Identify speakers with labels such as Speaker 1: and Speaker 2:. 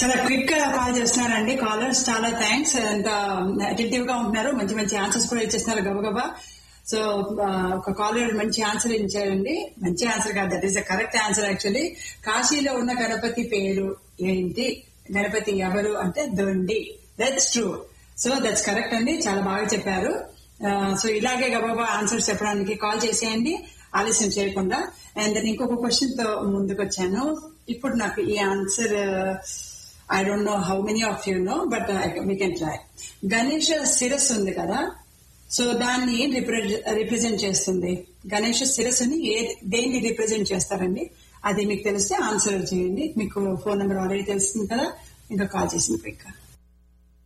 Speaker 1: చాలా క్విక్ గా కాల్ చేస్తున్నారండి కాలర్స్ చాలా థ్యాంక్స్ ఎంత అటెంటివ్ గా ఉంటున్నారు మంచి మంచి ఆన్సర్స్ కూడా ఇచ్చేస్తున్నారు గబగబా సో ఒక కాలర్ మంచి ఆన్సర్ ఇచ్చారండి మంచి ఆన్సర్ కాదు that is the correct answer actually కాశీలో ఉన్న గణపతి పేరు ఏంటి గణపతి ఎవరు అంటే Dhundi that's true so that's correct అండి చాలా బాగా చెప్పారు సో ఇలాగే గబగబా ఆన్సర్స్ చెప్పడానికి కాల్ చేసేయండి ఆలస్యం చేయకుండా అండ్ నేను ఇంకొక క్వశ్చన్ తో ముందుకు వచ్చాను ఇప్పుడు నాకు ఈ answer I don't know how many of you know but we can try Ganesha శిరస్సు ఉంది కదా సో దాన్ని రిప్రజెంట్ చేస్తుంది గణేష శిరస్సుని ఏ దేన్ని రిప్రజెంట్ చేస్తారండి అది మీకు తెలిస్తే ఆన్సర్ చేయండి మీకు ఫోన్ నెంబర్ ఆల్రెడీ తెలుస్తుంది కదా ఇంకా కాల్ చేసింది క్విక్